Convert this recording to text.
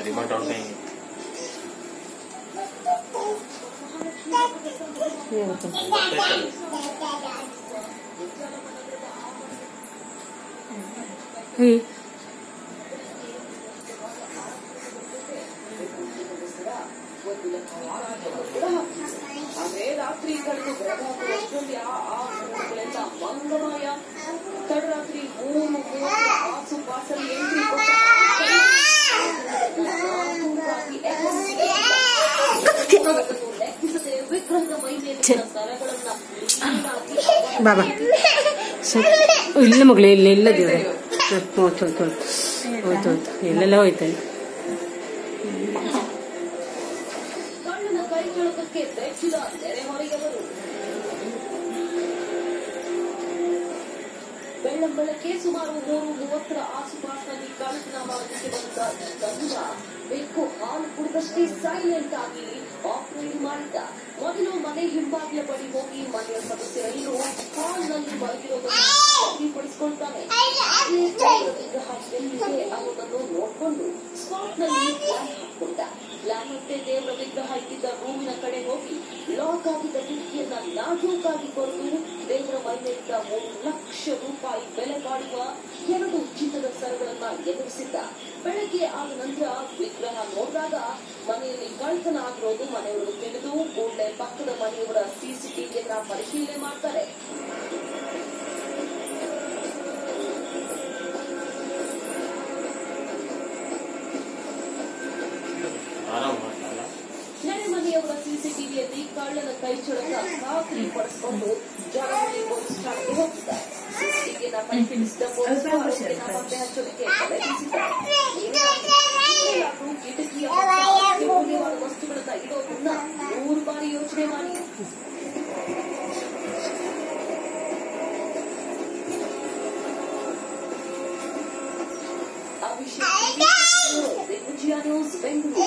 remote ಅವ್ರ ಕೈ ಹೇ ಆದ್ರೆ ರಾತ್ರಿ ಕಳೆದು ಬೆಳಗಾಗುವಷ್ಟರಲ್ಲಿ ಆ ಆ ಮನೆಗಳೆಲ್ಲ ಮಂಗಮಯ ತಡರಾತ್ರಿ ಮೂರು ಮೂರು ಆಸುಪಾಸಲ್ಲಿ ಎಂಟ್ರಿ ಕೊಟ್ಟ ನಾಲ್ಕೂರಾಗಿ ಎಚ್ಚರಿಕೆ ಅದನ್ನು ಲೆಕ್ಕಿಸದೆ ವಿಗ್ರಹದ ಮೈ ಮೇಲಿನ ಸರಗಳನ್ನ ನೀರಾಗಿ ಬಾಬಾ ಸರಿ ಇಲ್ಲ ಮಗಳೇ ಇಲ್ಲ ಇಲ್ಲ ದೇವ್ರೆ ಹೋಯ್ತು ಹೋಯ್ತು ಹೋಯ್ತು ಹೋಯ್ತು ಹೋಯ್ತು ಎಲ್ಲೆಲ್ಲ ಹೋಯ್ತಾನೆ ಕಳ್ಳನ ಕೈ ಚಳಕಕ್ಕೆ ಬೆಚ್ಚಿದ ನೆರೆಹೊರೆಯವರು ಬೆಳ್ಳಂಬೆಳಗ್ಗೆ ಸುಮಾರು ಮೂರು ಮೂವತ್ತರ ಆಸುಪಾಸಿನಲ್ಲಿ ಕಳ್ಳತನ ಮಾಡೋದಕ್ಕೆ ಬಂದ ಈ ಗಂಧ ಬೆಕ್ಕು ಹಾಲು ಕುಡಿದಷ್ಟೇ ಸೈಲೆಂಟ್ ಆಗಿ ಆಪರೇಟ್ ಮಾಡಿದ್ದ ಮೊದಲು ಮನೆ ಹಿಂಬಾಗಿಲ ಬಳಿ ಹೋಗಿ ಮನೆಯ ಸದಸ್ಯರೆಲ್ಲರೂ ಹಾಲ್ನಲ್ಲಿ ಮಲಗಿರೋದನ್ನು ಖಾತ್ರಿಪಡಿಸಿಕೊಳ್ತಾನೆ ವಿಗ್ರಹ ಎಲ್ಲಿದೆ ಅನ್ನೋದನ್ನು ನೋಡ್ಕೊಂಡು ಸ್ಪಾಟ್ ನಲ್ಲಿ ಪ್ಲಾನ್ ಹಾಕೊಂಡ ಪ್ಲಾನ್ ಮತ್ತೆ ದೇವರ ವಿಗ್ರಹ ಇಟ್ಟಿದ್ದ ರೂಮಿನ ಕಡೆ ಹೋಗಿ ಲಾಕ್ ಆಗಿದ್ದ ಕಿಟಕಿಯನ್ನ ನಾಜೂಕಾಗಿ ಕೊರೆದು ದೇವರ ಮೈಮೇಲಿದ್ದ ಮೂರು ಲಕ್ಷ ರೂಪಾಯಿ ಬೆಲೆ ಬಾಳುವ ಎರಡು ಚಿನ್ನದ ಸರಗಳನ್ನ ಎದುರಿಸಿದ್ದ ಬೆಳಗ್ಗೆ ಆದ ನಂತರ ವಿಗ್ರಹ ನೋಡಿದಾಗ ಮನೆಯಲ್ಲಿ ಕಳ್ತನ ಆಗಿರೋದು ಮನೆಯವರು ತಿಳಿದು ಕೂಡಲೇ ಪಕ್ಕದ ಮನೆಯವರ ಸಿಸಿಟಿವಿಯನ್ನ ಪರಿಶೀಲನೆ ಮಾಡ್ತಾರೆ ಆರಾಮ್ ಮಾಡ್ತಾರಲ್ಲ ನೆರೆ ಮನೆಯವರ ಸಿಸಿಟಿವಿಯಲ್ಲಿ ಕಳ್ಳನ ಕೈ ಚಳಕ ಖಾತ್ರಿ ಪಡಿಸಿಕೊಂಡು ಜಾಗದಲ್ಲಿ ಪೊಲೀಸ್ ಠಾಣೆಗೆ ಹೋಗಿದ್ದಾರೆ ಸಿಸಿಟಿವಿಯನ್ನ ಪರಿಶೀಲಿಸಿದ ಪೊಲೀಸ್ ಆರೋಪಿಯನ್ನ ಪತ್ತೆ ಹಚ್ಚೋದಕ್ಕೆ ತಲೆ ಬೀಸಿದ್ದಾರೆ ಏನಾದ್ರೂ ಕಿಟಕಿಯ ಪಕ್ಕ ಮೌಲ್ಯವಾದ ವಸ್ತುಗಳನ್ನ ಇಡೋದನ್ನ ನೂರು ಬಾರಿ ಯೋಚನೆ ಮಾಡಿ ಅಭಿಷೇಕ್ ದಿಗ್ವಿಜಯ ನ್ಯೂಸ್ ಬೆಂಗಳೂರು